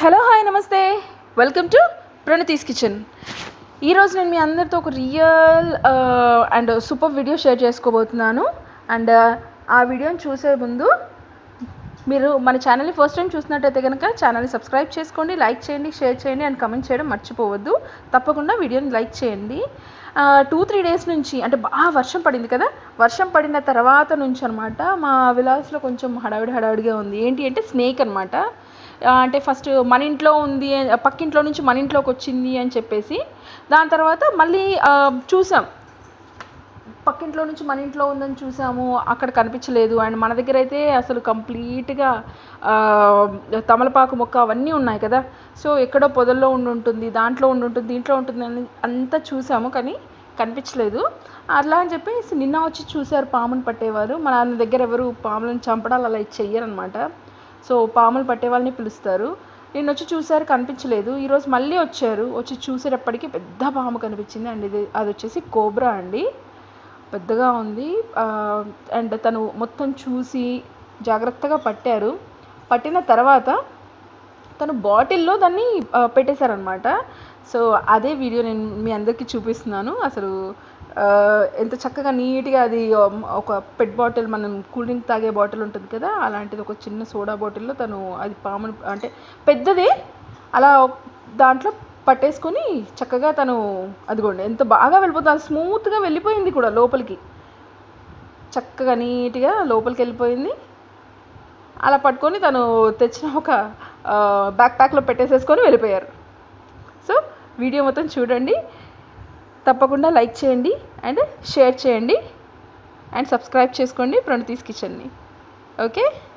hello hi namaste welcome to Pranathi's kitchen ఈరోజు నేను మీ అందరితో ఒక real and super video share చేసుకోబోతున్నాను అండ్ ఆ వీడియోని చూసే ముందు మీరు మన ఛానల్ని ఫస్ట్ టైం చూసినట్టయితే కనుక ఛానల్ని సబ్స్క్రైబ్ చేసుకోండి లైక్ చేయండి షేర్ చేయండి అండ్ కమెంట్ చేయడం మర్చిపోవద్దు తప్పకుండా వీడియోని లైక్ చేయండి టూ త్రీ డేస్ నుంచి అంటే బాగా వర్షం పడింది కదా వర్షం పడిన తర్వాత నుంచి అనమాట మా విలాస్లో కొంచెం హడావిడి హడావిడిగా ఉంది ఏంటి అంటే స్నేక్ అనమాట అంటే ఫస్ట్ మన ఇంట్లో ఉంది పక్కింట్లో నుంచి మన ఇంట్లోకి వచ్చింది అని చెప్పేసి దాని తర్వాత మళ్ళీ ఆ, చూసాం పక్కింట్లో నుంచి మన ఇంట్లో ఉందని చూసాము అక్కడ కనిపించలేదు అండ్ మన దగ్గర అయితే అసలు కంప్లీట్గా తమలపాకు మొక్క అవన్నీ ఉన్నాయి కదా సో ఎక్కడో పొదల్లో ఉండి ఉంటుంది దాంట్లో ఉండి ఉంటుంది దీంట్లో ఉంటుంది అని అంతా చూసాము కానీ కనిపించలేదు అట్లా అని చెప్పేసి నిన్న వచ్చి చూశారు పాముని పట్టేవారు మన దగ్గర ఎవరు పాములను చంపడాలు అలా చెయ్యరనమాట సో పాములు పట్టే వాళ్ళని పిలుస్తారు నేను వచ్చి చూసారు కనిపించలేదు ఈరోజు మళ్ళీ వచ్చారు వచ్చి చూసేటప్పటికి పెద్ద పాము కనిపించింది అండ్ ఇది అది వచ్చేసి కోబ్రా అండి పెద్దగా ఉంది అండ్ తను మొత్తం చూసి జాగ్రత్తగా పట్టారు పట్టిన తర్వాత తను బాటిల్లో దాన్ని ఆ, పెట్టేశారనమాట సో అదే వీడియో నేను మీ అందరికీ చూపిస్తున్నాను అసలు ఆ, ఎంత చక్కగా నీట్గా అది ఉమ్, ఒక పెట్ బాటిల్ మనం కూల్ డ్రింక్ తాగే బాటిల్ ఉంటుంది కదా అలాంటిది ఒక చిన్న సోడా బాటిల్లో తను అది పామును అంటే పెద్దదే అలా దాంట్లో పట్టేసుకొని చక్కగా తను అదిగోండి ఎంత బాగా వెళ్ళిపోతుంది స్మూత్గా వెళ్ళిపోయింది కూడా లోపలికి చక్కగా నీట్గా లోపలికి వెళ్ళిపోయింది అలా పట్టుకొని తను తెచ్చిన ఒక బ్యాక్ ప్యాక్లో పెట్టేసేసుకొని వెళ్ళిపోయారు సో వీడియో మొత్తం చూడండి తప్పకుండా లైక్ చేయండి అండ్ షేర్ చేయండి అండ్ సబ్స్క్రైబ్ చేసుకోండి ప్రణతీస్ కిచెన్ని ఓకే